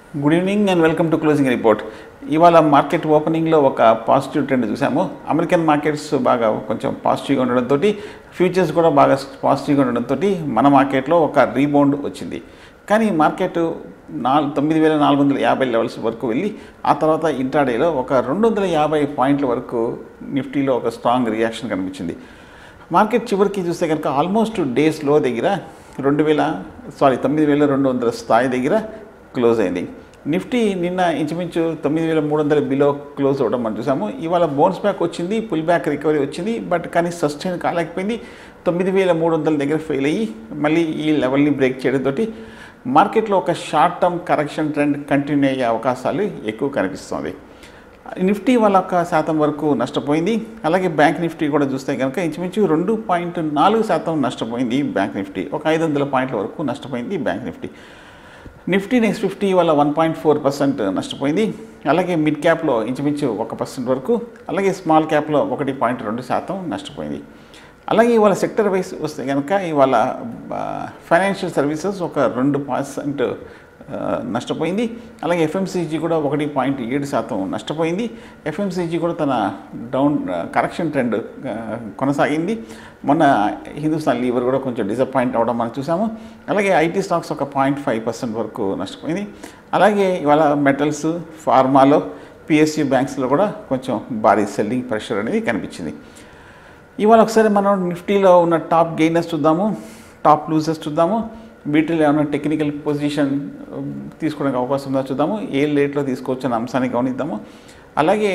good evening and welcome to closing report ఇవాళ market ఓపెనింగ్లో ఒక పాజిటివ్ ట్రెండ్ చూసాము అమెరికన్ మార్కెట్స్ బాగా కొంచెం పాజిటివ్గా ఉండడంతో ఫ్యూచర్స్ కూడా బాగా పాజిటివ్గా ఉండడంతో మన మార్కెట్లో ఒక రీబౌండ్ వచ్చింది కానీ మార్కెట్ నాలుగు తొమ్మిది వేల నాలుగు వందల యాభై లెవెల్స్ వరకు వెళ్ళి ఆ తర్వాత ఇంట్రాడేలో ఒక రెండు వందల యాభై పాయింట్ల వరకు నిఫ్టీలో ఒక స్ట్రాంగ్ రియాక్షన్ కనిపించింది మార్కెట్ చివరికి చూస్తే కనుక ఆల్మోస్ట్ డేస్ లో దగ్గర రెండు వేల సారీ తొమ్మిది వేల రెండు వందల స్థాయి దగ్గర క్లోజ్ అయింది నిఫ్టీ నిన్న ఇంచుమించు తొమ్మిది వేల మూడు వందల బిలో క్లోజ్ అవ్వడం మనం చూసాము ఇవాళ బౌన్స్ బ్యాక్ వచ్చింది పుల్ బ్యాక్ రికవరీ వచ్చింది బట్ కానీ సస్టైన్ కాలేకపోయింది తొమ్మిది వేల మూడు వందల దగ్గర ఫెయిల్ అయ్యి మళ్ళీ ఈ లెవెల్ని బ్రేక్ చేయడంతో మార్కెట్లో ఒక short term correction trend continue అయ్యే అవకాశాలు ఎక్కువ కనిపిస్తుంది నిఫ్టీ వాళ్ళ ఒక శాతం వరకు నష్టపోయింది అలాగే బ్యాంక్ నిఫ్టీ కూడా చూస్తే కనుక ఇంచుమించు రెండు పాయింట్ నాలుగు శాతం నష్టపోయింది బ్యాంక్ నిఫ్టీ ఒక ఐదు వందల పాయింట్ల వరకు నష్టపోయింది bank Nifty Nifty next fifty వల్ల వన్ పాయింట్ ఫోర్ పర్సెంట్ నష్టపోయింది అలాగే మిడ్ క్యాప్లో ఇంచుమించు ఒక పర్సెంట్ వరకు అలాగే స్మాల్ క్యాప్లో ఒకటి పాయింట్ రెండు శాతం నష్టపోయింది అలాగే ఇవాళ సెక్టర్ వైస్ వస్తే కనుక ఇవాళ ఫైనాన్షియల్ సర్వీసెస్ ఒక రెండు పర్సెంట్ నష్టపోయింది అలాగే ఎఫ్ఎంసీజీ కూడా ఒకటి పాయింట్ ఏడు శాతం నష్టపోయింది ఎఫ్ఎంసీజీ కూడా తన డౌన్ కరెక్షన్ ట్రెండ్ కొనసాగింది మొన్న హిందుస్థాన్ లీవర్ కూడా కొంచెం డిసప్పాయింట్ అవ్వడం మనం చూసాము అలాగే ఐటీ స్టాక్స్ ఒక పాయింట్ ఫైవ్ పర్సెంట్ వరకు నష్టపోయింది అలాగే ఇవాళ మెటల్స్ ఫార్మాలో పిఎస్యూ బ్యాంక్స్లో కూడా కొంచెం భారీ సెల్లింగ్ ప్రెషర్ అనేది కనిపించింది ఇవాళ ఒకసారి మనం నిఫ్టీలో ఉన్న టాప్ గెయినర్స్ చూద్దాము టాప్ లూజర్స్ చూద్దాము వీటిలో ఏమైనా టెక్నికల్ పొజిషన్ తీసుకోవడానికి అవకాశం ఉందో చూద్దాము ఏ రేట్లో తీసుకోవచ్చు అనే అంశాన్ని గమనిద్దాము అలాగే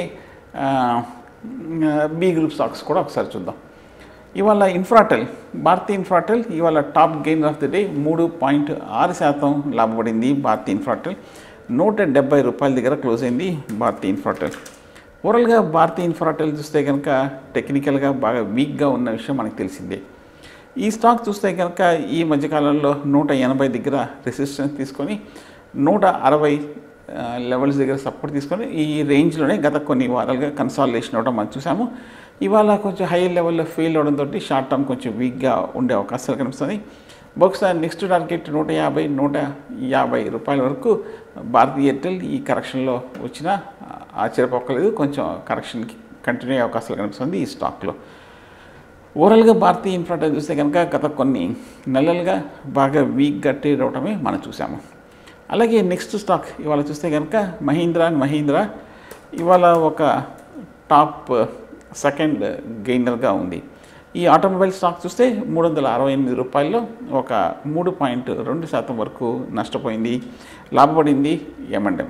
బి గ్రూప్ స్టాక్స్ కూడా ఒకసారి చూద్దాం ఇవాళ ఇన్ఫ్రాటెల్ భారతీయ ఇన్ఫ్రాటెల్ ఇవాళ top gain of the day మూడు పాయింట్ ఆరు శాతం లాభపడింది భారతీయ ఇన్ఫ్రాటెల్ నూట డెబ్బై రూపాయల దగ్గర క్లోజ్ అయింది భారతీయ ఇన్ఫ్రాటెల్ ఓవరాల్గా భారతీయ ఇన్ఫ్రాటెల్ చూస్తే కనుక టెక్నికల్గా బాగా వీక్గా ఉన్న విషయం మనకు తెలిసిందే ఈ స్టాక్ చూస్తే కనుక ఈ మధ్యకాలంలో నూట ఎనభై దగ్గర రెసిస్టెన్స్ తీసుకొని నూట అరవై లెవెల్స్ దగ్గర సపోర్ట్ తీసుకొని ఈ రేంజ్లోనే గత కొన్ని వారాలుగా కన్సాలిడేషన్ అవ్వడం మనం చూసాము ఇవాళ కొంచెం హై లెవెల్లో ఫెయిల్ అవడంతో షార్ట్ టర్మ్ కొంచెం వీక్గా ఉండే అవకాశాలు కనిపిస్తుంది బహుశా నెక్స్ట్ టార్గెట్ నూట యాభై నూట యాభై రూపాయల వరకు భారతీయ ఎయిర్టెల్ ఈ కరెక్షన్లో వచ్చినా ఆశ్చర్యపోకలేదు కొంచెం కరెక్షన్కి కంటిన్యూ అయ్యే అవకాశాలు కనిపిస్తుంది ఈ స్టాక్లో ఓవరాల్గా భారతీయ ఇన్ఫ్రాటెల్ చూస్తే కనుక గత కొన్ని నెలలుగా బాగా వీక్గా ట్రేడ్ అవటమే మనం చూసాము అలాగే నెక్స్ట్ స్టాక్ ఇవాళ చూస్తే కనుక మహీంద్రా అండ్ మహీంద్రా ఇవాళ ఒక టాప్ సెకండ్ గెయినర్గా ఉంది ఈ ఆటోమొబైల్ స్టాక్ చూస్తే మూడు వందల అరవై ఎనిమిది రూపాయల్లో ఒక మూడు పాయింట్ రెండు శాతం వరకు నష్టపోయింది లాభపడింది ఎమండెం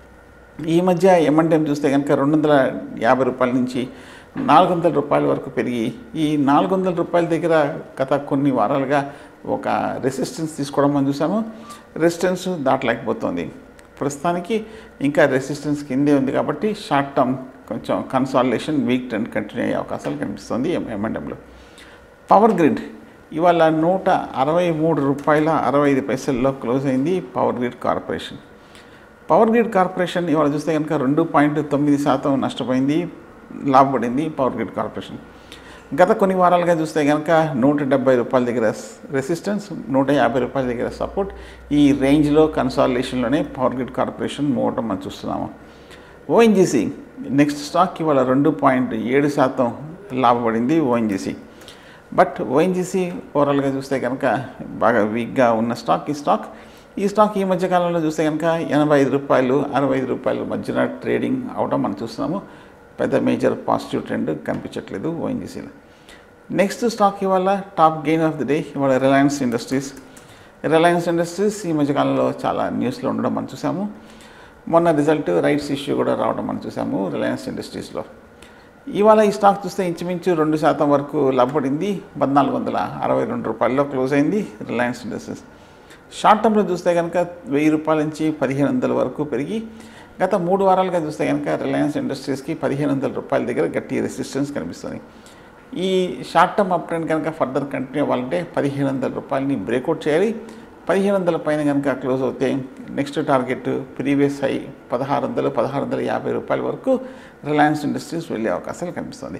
ఈ మధ్య ఎమండెం చూస్తే కనుక రెండు వందల యాభై రూపాయల నుంచి నాలుగు వందల రూపాయల వరకు పెరిగి ఈ నాలుగు వందల రూపాయల దగ్గర గత కొన్ని వారాలుగా ఒక రెసిస్టెన్స్ తీసుకోవడం మనం చూసాము రెసిస్టెన్స్ దాటలేకపోతుంది ప్రస్తుతానికి ఇంకా రెసిస్టెన్స్ కిందే ఉంది కాబట్టి షార్ట్ టర్మ్ కొంచెం కన్సాలిడేషన్ వీక్ ట్రెండ్ కంటిన్యూ అయ్యే అవకాశాలు కనిపిస్తుంది ఎంఎండంలో పవర్ గ్రిడ్ ఇవాళ నూట అరవై మూడు రూపాయల అరవై ఐదు పైసల్లో క్లోజ్ అయింది Power Grid Corporation Power Grid Corporation ఇవాళ చూస్తే కనుక రెండు పాయింట్ తొమ్మిది శాతం నష్టపోయింది లాభపడింది పవర్ గ్రిడ్ కార్పొరేషన్ గత కొన్ని వారాలుగా చూస్తే కనుక నూట డెబ్బై రూపాయల దగ్గర రెసిస్టెన్స్ నూట యాభై రూపాయల దగ్గర సపోర్ట్ ఈ రేంజ్లో కన్సాలిడేషన్లోనే పవర్ గ్రిడ్ కార్పొరేషన్ మూవటం మనం చూస్తున్నాము ఓఎన్జీసీ నెక్స్ట్ స్టాక్ ఇవాళ రెండు పాయింట్ ఏడు శాతం లాభపడింది ఓఎన్జీసీ బట్ ఓఎన్జీసీ ఓవరాల్గా చూస్తే కనుక బాగా వీక్గా ఉన్న స్టాక్ ఈ స్టాక్ ఈ స్టాక్ ఈ మధ్య కాలంలో చూస్తే కనుక ఎనభై ఐదు రూపాయలు అరవై ఐదు రూపాయల మధ్యన ట్రేడింగ్ అవడం మనం చూస్తున్నాము పెద్ద మేజర్ పాజిటివ్ ట్రెండ్ కనిపించట్లేదు ఓఎన్జీసీలో నెక్స్ట్ స్టాక్ ఇవాళ top gain of the day ఇవాళ రిలయన్స్ ఇండస్ట్రీస్ రిలయన్స్ ఇండస్ట్రీస్ ఈ మధ్యకాలంలో చాలా న్యూస్లో ఉండడం మనం చూసాము మొన్న రిజల్ట్ రైట్స్ ఇష్యూ కూడా రావడం మనం చూసాము రిలయన్స్ ఇండస్ట్రీస్లో ఇవాళ ఈ స్టాక్ చూస్తే ఇంచుమించు రెండు శాతం వరకు లాభపడింది పద్నాలుగు వందల అరవై రెండు రూపాయల్లో క్లోజ్ అయింది రిలయన్స్ ఇండస్ట్రీస్ షార్ట్ టర్మ్లో చూస్తే కనుక వెయ్యి రూపాయల నుంచి పదిహేను వందల వరకు పెరిగి గత మూడు వారాలుగా చూస్తే కనుక రిలయన్స్ ఇండస్ట్రీస్కి పదిహేను వందల రూపాయల దగ్గర గట్టి రెసిస్టెన్స్ కనిపిస్తుంది ఈ షార్ట్ టర్మ్ అప్ ట్రెండ్ కనుక ఫర్దర్ కంటిన్యూ అవ్వాలంటే పదిహేను వందల రూపాయలని బ్రేక్అవుట్ చేయాలి పదిహేను వందల పైన కనుక క్లోజ్ అవుతే నెక్స్ట్ టార్గెట్ ప్రీవియస్ హై పదహారు వందలు పదహారు వందల యాభై రూపాయల వరకు రిలయన్స్ ఇండస్ట్రీస్ వెళ్ళే అవకాశాలు కనిపిస్తుంది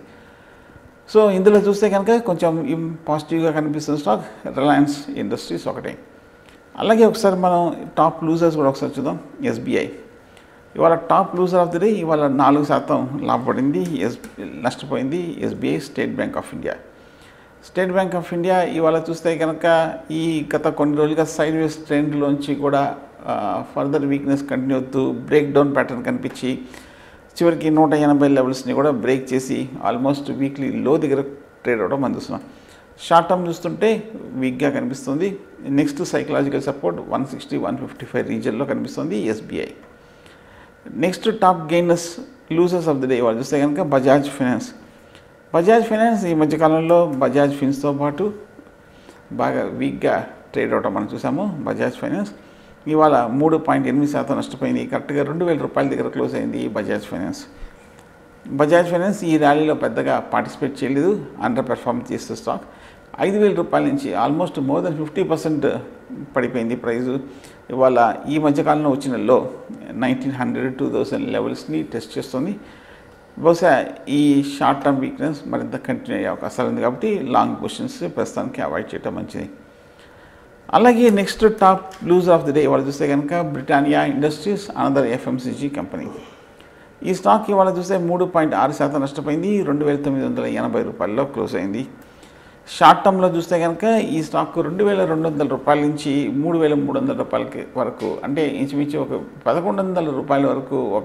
సో ఇందులో చూస్తే కనుక కొంచెం పాజిటివ్గా కనిపిస్తున్న స్టాక్ రిలయన్స్ ఇండస్ట్రీస్ ఒకటే అలాగే ఒకసారి మనం టాప్ లూజర్స్ కూడా ఒకసారి చూద్దాం ఎస్బీఐ ఇవాళ top loser of the day ఇవాళ నాలుగు శాతం లాభపడింది ఎస్ నష్టపోయింది SBI State Bank of India State Bank of India ఇవాళ చూస్తే కనుక ఈ గత కొన్ని రోజులుగా సైడ్ వేస్ ట్రెండ్లోంచి కూడా ఫర్దర్ వీక్నెస్ కంటిన్యూ అవుతూ బ్రేక్ డౌన్ ప్యాటర్న్ కనిపించి చివరికి నూట ఎనభై లెవెల్స్ని కూడా బ్రేక్ చేసి ఆల్మోస్ట్ వీక్లీ లో దగ్గర ట్రేడ్ అవడం మనం చూస్తున్నాం షార్ట్ టర్మ్ చూస్తుంటే వీక్గా కనిపిస్తుంది next psychological support one sixty one fifty five రీజన్లో కనిపిస్తుంది SBI next top gainers losers of the day వాళ్ళు చూస్తే కనుక బజాజ్ ఫైనాన్స్ బజాజ్ ఫైనాన్స్ ఈ మధ్యకాలంలో బజాజ్ ఫిన్స్తో పాటు బాగా వీక్గా ట్రేడ్ అవడం మనం చూసాము బజాజ్ ఫైనాన్స్ ఇవాళ మూడు పాయింట్ ఎనిమిది శాతం నష్టపోయింది కరెక్ట్గా రెండు వేల రూపాయల దగ్గర క్లోజ్ అయింది ఈ బజాజ్ ఫైనాన్స్ బజాజ్ ఫైనాన్స్ ఈ ర్యాలీలో పెద్దగా పార్టిసిపేట్ చేయలేదు అండర్ పెర్ఫార్మ్ చేస్తే స్టాక్ ఐదు వేల రూపాయల నుంచి almost more than fifty percent పడిపోయింది ప్రైజు ఇవాళ ఈ మధ్యకాలంలో వచ్చిన low nineteen hundred two thousand లెవెల్స్ని టెస్ట్ చేస్తుంది బహుశా ఈ షార్ట్ టర్మ్ వీక్నెస్ మరింత కంటిన్యూ అయ్యే అవకాశాలు ఉంది కాబట్టి లాంగ్ పొజిషన్స్ ప్రస్తుతానికి అవాయిడ్ చేయడం మంచిది అలాగే next top loose of the day ఇవాళ చూస్తే కనుక Britannia Industries another FMCG company ఈ స్టాక్ ఇవాళ చూస్తే మూడు పాయింట్ ఆరు శాతం నష్టపోయింది రెండు వేల తొమ్మిది వందల ఎనభై రూపాయల్లో క్లోజ్ అయింది షార్ట్ టర్మ్లో చూస్తే కనుక ఈ స్టాక్ రెండు వేల రెండు వందల రూపాయల నుంచి మూడు వేల మూడు వందల రూపాయలకి వరకు అంటే ఇంచుమించు ఒక పదకొండు వందల రూపాయల వరకు ఒక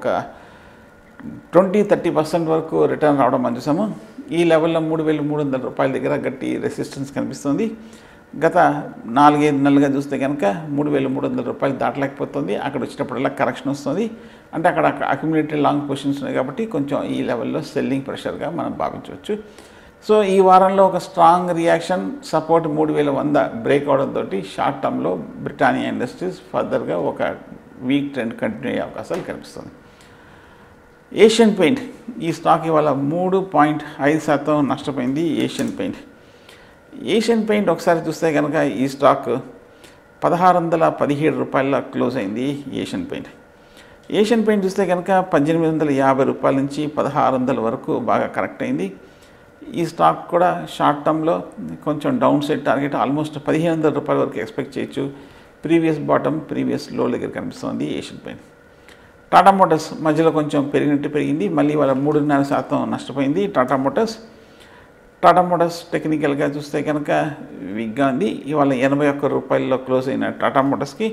ట్వంటీ థర్టీ పర్సెంట్ వరకు రిటర్న్ రావడం మనం చూసాము ఈ లెవెల్లో మూడు వేల మూడు వందల రూపాయల దగ్గర గట్టి రెసిస్టెన్స్ కనిపిస్తుంది గత నాలుగైదు నెలలుగా చూస్తే కనుక మూడు వేల మూడు వందల రూపాయలు దాటలేకపోతుంది అక్కడ వచ్చినప్పుడల్లా కరెక్షన్ వస్తుంది అంటే అక్కడ అక్యుములేటెడ్ లాంగ్ పొజిషన్స్ ఉన్నాయి కాబట్టి కొంచెం ఈ లెవెల్లో సెల్లింగ్ ప్రెషర్గా మనం భావించవచ్చు సో ఈ వారంలో ఒక స్ట్రాంగ్ రియాక్షన్ సపోర్ట్ మూడు వేల వంద బ్రేక్ అవడంతో షార్ట్ టర్మ్లో బ్రిటానియా ఇండస్ట్రీస్ ఫర్దర్గా ఒక వీక్ ట్రెండ్ కంటిన్యూ అయ్యే అవకాశాలు కనిపిస్తుంది ఏషియన్ పెయింట్ ఈ స్టాక్ ఇవాళ మూడు పాయింట్ ఐదు శాతం నష్టపోయింది ఏషియన్ పెయింట్ ఏషియన్ పెయింట్ ఒకసారి చూస్తే కనుక ఈ స్టాక్ పదహారు వందల పదిహేడు రూపాయల క్లోజ్ అయింది ఏషియన్ పెయింట్ ఏషియన్ పెయింట్ చూస్తే కనుక పద్దెనిమిది వందల యాభై రూపాయల నుంచి పదహారు వందల వరకు బాగా కరెక్ట్ అయింది ఈ స్టాక్ కూడా షార్ట్ టర్మ్లో కొంచెం డౌన్ సైడ్ టార్గెట్ ఆల్మోస్ట్ పదిహేను వందల రూపాయల వరకు ఎక్స్పెక్ట్ చేయొచ్చు ప్రీవియస్ బాటమ్ ప్రీవియస్ లో దగ్గర కనిపిస్తుంది ఏషియన్ పెయింట్ టాటా మోటార్స్ మధ్యలో కొంచెం పెరిగినట్టు పెరిగింది మళ్ళీ వాళ్ళ మూడున్నర శాతం నష్టపోయింది టాటా మోటార్స్ టాటా మోటార్స్ టెక్నికల్గా చూస్తే కనుక వీక్గా ఉంది ఇవాళ ఎనభై ఒక్క రూపాయల్లో క్లోజ్ అయిన టాటా మోటార్స్కి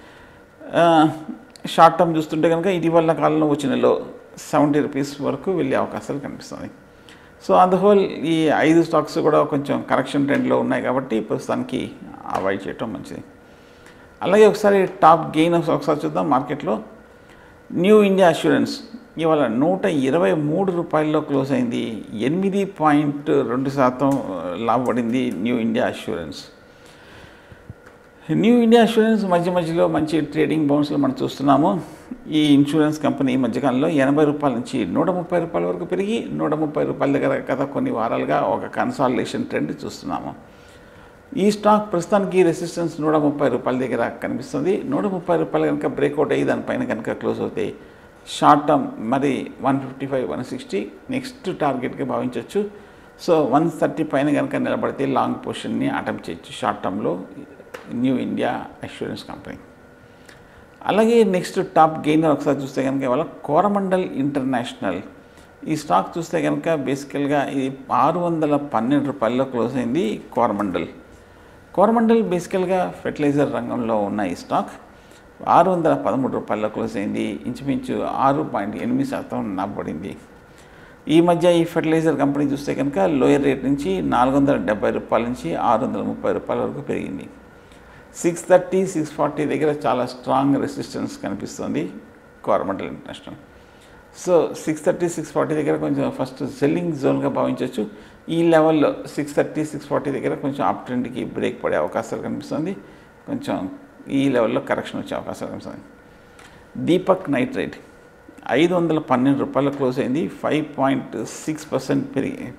షార్ట్ టర్మ్ చూస్తుంటే కనుక ఇటీవల కాలంలో వచ్చిన లో సెవెంటీ రూపీస్ వరకు వెళ్ళే అవకాశాలు కనిపిస్తుంది సో అందుహోల్ ఈ ఐదు స్టాక్స్ కూడా కొంచెం కరెక్షన్ ట్రెండ్లో ఉన్నాయి కాబట్టి ప్రస్తుతానికి అవాయిడ్ చేయటం మంచిది అలాగే ఒకసారి టాప్ గెయిన్ ఒకసారి చూద్దాం మార్కెట్లో న్యూ ఇండియా అష్యూరెన్స్ ఇవాళ నూట ఇరవై మూడు రూపాయల్లో క్లోజ్ అయింది ఎనిమిది పాయింట్ రెండు శాతం లాభపడింది New India Assurance New India Assurance మధ్య మధ్యలో మంచి ట్రేడింగ్ బౌన్స్లో మనం చూస్తున్నాము ఈ ఇన్సూరెన్స్ కంపెనీ ఈ మధ్యకాలంలో ఎనభై రూపాయల నుంచి నూట ముప్పై రూపాయల వరకు పెరిగి నూట ముప్పై రూపాయల దగ్గర గత కొన్ని వారాలుగా ఒక కన్సాలిడేషన్ ట్రెండ్ చూస్తున్నాము ఈ స్టాక్ ప్రస్తుతానికి రెసిస్టెన్స్ నూట ముప్పై రూపాయల దగ్గర కనిపిస్తుంది నూట ముప్పై రూపాయలు కనుక బ్రేక్అవుట్ అయ్యి దానిపైన కనుక క్లోజ్ అవుతాయి షార్ట్ టర్మ్ మరి one fifty five one sixty next టార్గెట్గా భావించవచ్చు సో వన్ థర్టీ పైన కనుక నిలబడితే లాంగ్ పొజిషన్ని అటెంప్ట్ చేయొచ్చు షార్ట్ టర్మ్లో న్యూ ఇండియా అష్యూరెన్స్ కంపెనీ అలాగే నెక్స్ట్ టాప్ గెయినర్ ఒకసారి చూస్తే కనుక ఇవాళ కోరమండల్ ఇంటర్నేషనల్ ఈ స్టాక్ చూస్తే కనుక బేసికల్గా ఇది ఆరు వందల పన్నెండు రూపాయల్లో క్లోజ్ అయింది కోరమండల్ కోరమండల్ బేసికల్గా ఫెర్టిలైజర్ రంగంలో ఉన్న ఈ స్టాక్ ఆరు వందల పదమూడు రూపాయల్లో క్లోజ్ అయింది ఇంచుమించు ఆరు పాయింట్ ఎనిమిది శాతం నబ్బడింది ఈ మధ్య ఈ ఫెర్టిలైజర్ కంపెనీ చూస్తే కనుక లోయర్ రేట్ నుంచి నాలుగు వందల డెబ్బై రూపాయల నుంచి ఆరు వందల ముప్పై రూపాయల వరకు పెరిగింది సిక్స్ థర్టీ సిక్స్ ఫార్టీ దగ్గర చాలా స్ట్రాంగ్ రెసిస్టెన్స్ కనిపిస్తుంది Coromandel International so six thirty six forty దగ్గర కొంచెం ఫస్ట్ సెల్లింగ్ జోన్గా భావించవచ్చు ఈ లెవెల్లో సిక్స్ థర్టీ సిక్స్ ఫార్టీ దగ్గర కొంచెం అప్ ట్రెండ్కి బ్రేక్ పడే అవకాశాలు కనిపిస్తుంది కొంచెం ఈ లెవెల్లో కరెక్షన్ వచ్చే అవకాశాలు కనిపిస్తుంది దీపక్ నైట్రైట్ ఐదు వందల పన్నెండు రూపాయలు క్లోజ్ అయింది ఫైవ్ పాయింట్ సిక్స్ పర్సెంట్ పెరిగి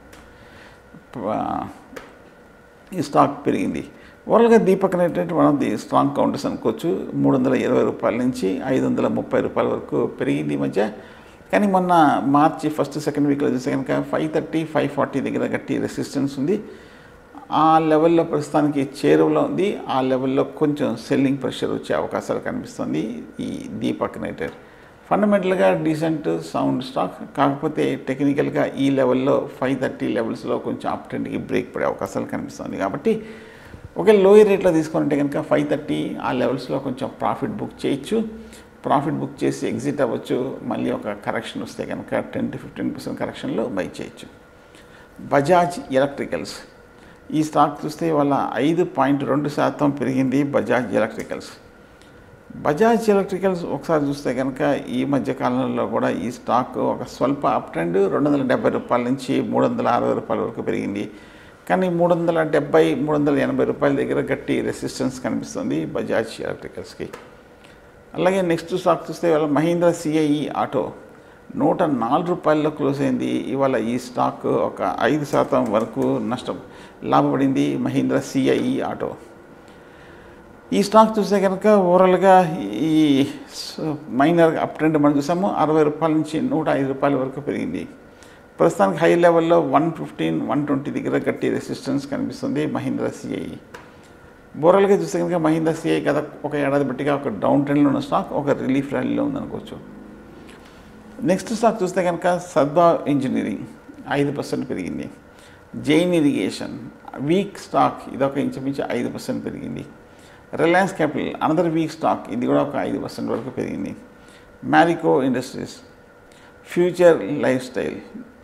ఈ స్టాక్ పెరిగింది ఓవరాల్గా Deepak Nitrite one of the strong counters అనుకోవచ్చు మూడు వందల ఇరవై రూపాయల నుంచి ఐదు వందల ముప్పై రూపాయల వరకు పెరిగింది ఈ మధ్య కానీ మొన్న మార్చి ఫస్ట్ సెకండ్ వీక్లో చూస్తే కనుక ఫైవ్ థర్టీ ఫైవ్ ఫార్టీ దగ్గర గట్టి రెసిస్టెన్స్ ఉంది ఆ లెవెల్లో ప్రస్తుతానికి చేరువలో ఉంది ఆ లెవెల్లో కొంచెం సెల్లింగ్ ప్రెషర్ వచ్చే అవకాశాలు కనిపిస్తుంది ఈ దీపక్ నైటర్ ఫండమెంటల్గా డీసెంట్ సౌండ్ స్టాక్ కాకపోతే టెక్నికల్గా ఈ లెవెల్లో ఫైవ్ థర్టీ లెవెల్స్లో కొంచెం అప్ ట్రెండ్కి బ్రేక్ పడే అవకాశాలు కనిపిస్తుంది కాబట్టి ఒక లోయర్ రేట్లో తీసుకుంటే కనుక ఫైవ్ థర్టీ ఆ లెవెల్స్లో కొంచెం ప్రాఫిట్ బుక్ చేయొచ్చు ప్రాఫిట్ బుక్ చేసి ఎగ్జిట్ అవ్వచ్చు మళ్ళీ ఒక కరెక్షన్ వస్తే కనుక టెన్ టు ఫిఫ్టీన్ పర్సెంట్ కరెక్షన్లో బై చేయొచ్చు బజాజ్ ఎలక్ట్రికల్స్ ఈ స్టాక్ చూస్తే వాళ్ళ ఐదు పాయింట్ రెండు శాతం పెరిగింది బజాజ్ ఎలక్ట్రికల్స్ బజాజ్ ఎలక్ట్రికల్స్ ఒకసారి చూస్తే కనుక ఈ మధ్య కాలంలో కూడా ఈ స్టాక్ ఒక స్వల్ప అప్ ట్రెండ్ రెండు వందల డెబ్బై రూపాయల నుంచి మూడు వందల అరవై రూపాయల వరకు పెరిగింది కానీ మూడు వందల డెబ్బై మూడు వందల ఎనభై రూపాయల దగ్గర గట్టి రెసిస్టెన్స్ కనిపిస్తుంది బజాజ్ ఎలక్ట్రికల్స్కి అలాగే నెక్స్ట్ స్టాక్ చూస్తే ఇవాళ మహీంద్రా సిఐఈ ఆటో నూట నాలుగు రూపాయల్లో క్లోజ్ అయింది ఇవాళ ఈ స్టాక్ ఒక ఐదు శాతం వరకు నష్టం లాభపడింది మహీంద్రా సిఐఈ ఆటో ఈ స్టాక్ చూస్తే కనుక ఓవరాల్గా ఈ మైనర్ అప్ ట్రెండ్ మనం చూసాము అరవై రూపాయల నుంచి నూట ఐదు రూపాయల వరకు పెరిగింది ప్రస్తుతానికి హై లెవెల్లో వన్ ఫిఫ్టీన్ వన్ ట్వంటీ దగ్గర గట్టి రెసిస్టెన్స్ కనిపిస్తుంది మహీంద్రా సిఐఈ ఓవరాల్గా చూస్తే కనుక మహీంద్రా సిఐ గత ఒక ఏడాది బట్టిగా ఒక డౌన్ ట్రెండ్లో ఉన్న స్టాక్ ఒక రిలీఫ్ ర్యాలీలో ఉందనుకోవచ్చు నెక్స్ట్ స్టాక్ చూస్తే కనుక సద్భా ఇంజనీరింగ్ ఐదు పర్సెంట్ పెరిగింది జైన్ ఇరిగేషన్ వీక్ స్టాక్ ఇది ఒక ఇంచుమించు ఐదు పర్సెంట్ పెరిగింది Reliance Capital another weak stock ఇది కూడా ఒక ఐదు పర్సెంట్ వరకు పెరిగింది Marico Industries Future Lifestyle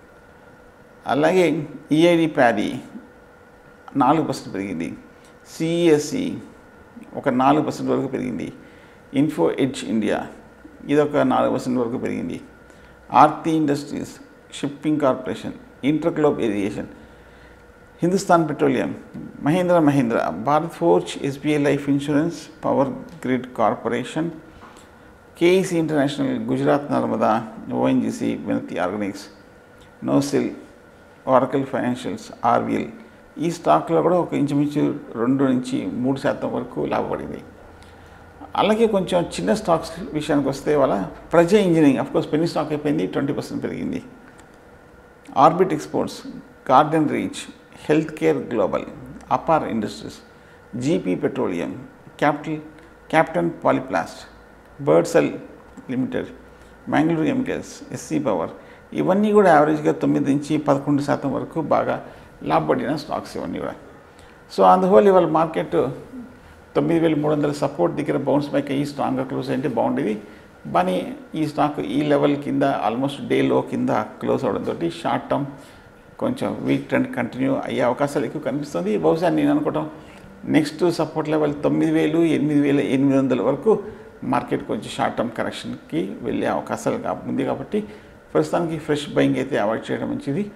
అలాగే ఈఐడి ప్యారీ నాలుగు పర్సెంట్ పెరిగింది సిఎస్సి ఒక నాలుగు పర్సెంట్ వరకు పెరిగింది ఇన్ఫో ఎడ్జ్ ఇండియా ఇది ఒక నాలుగు పర్సెంట్ వరకు పెరిగింది Aarti Industries Shipping Corporation InterGlobe Aviation Hindustan Petroleum Mahindra Mahindra Bharat Forge SBI Life Insurance Power Grid Corporation KEC International Gujarat Narmada ONGC Vinati Organics NOCIL Oracle Financials RVL ఈ స్టాక్లో కూడా ఒక ఇంచుమించు రెండు నుంచి మూడు శాతం వరకు లాభపడింది అలాగే కొంచెం చిన్న స్టాక్స్ విషయానికి వస్తే వాళ్ళ Praj engineering of course penny stock అయిపోయింది ట్వంటీ పర్సెంట్ పెరిగింది orbit exports garden reach health care global Apar industries GP petroleum capital captain polyplast బర్డ్సెల్ limited Mangalore chemicals SC power ఇవన్నీ కూడా యావరేజ్గా తొమ్మిది నుంచి పదకొండు శాతం వరకు బాగా లాభపడిన స్టాక్స్ ఇవన్నీ కూడా సో అందువల్ల ఇవాళ మార్కెట్ తొమ్మిది వేల మూడు వందల సపోర్ట్ దగ్గర బౌన్స్ బ్యాక్ అయ్యి స్ట్రాంగ్గా క్లోజ్ అయితే బాగుండేది కానీ ఈ స్టాక్ ఈ లెవెల్ కింద ఆల్మోస్ట్ డే లో కింద క్లోజ్ అవడంతో షార్ట్ టర్మ్ కొంచెం వీక్ ట్రెండ్ కంటిన్యూ అయ్యే అవకాశాలు ఎక్కువ కనిపిస్తుంది బహుశా నేను అనుకోవటం నెక్స్ట్ సపోర్ట్ లెవెల్ తొమ్మిది వేలు ఎనిమిది వేల ఎనిమిది వందల వరకు మార్కెట్ కొంచెం షార్ట్ టర్మ్ కరెక్షన్కి వెళ్ళే అవకాశాలు కా- ఉంది కాబట్టి ప్రస్తుతానికి ఫ్రెష్ బయింగ్ అయితే అవాయిడ్ చేయడం మంచిది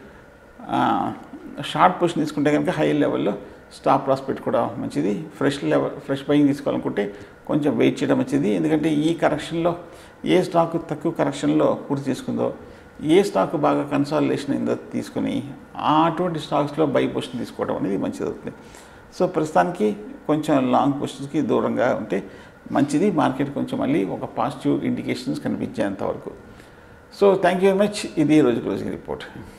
షార్ట్ పొజిషన్ తీసుకుంటే కనుక హై లెవెల్లో స్టాప్ లాస్ పెట్టుకోవడం మంచిది ఫ్రెష్ లెవెల్ ఫ్రెష్ బయింగ్ తీసుకోవాలనుకుంటే కొంచెం వెయిట్ చేయడం మంచిది ఎందుకంటే ఈ కరెక్షన్లో ఏ స్టాక్ తక్కువ కరెక్షన్లో పూర్తి చేసుకుందో ఏ స్టాక్ బాగా కన్సాలిడేషన్ అయిందో తీసుకుని ఆ అటువంటి స్టాక్స్లో బై పొజిషన్ తీసుకోవడం అనేది మంచిది అవుతుంది సో ప్రస్తుతానికి కొంచెం లాంగ్ పొజిషన్స్కి దూరంగా ఉంటే మంచిది మార్కెట్ కొంచెం మళ్ళీ ఒక పాజిటివ్ ఇండికేషన్స్ కనిపించేంత వరకు so thank you very much ఇది ఈ రోజు క్లోజింగ్ రిపోర్ట్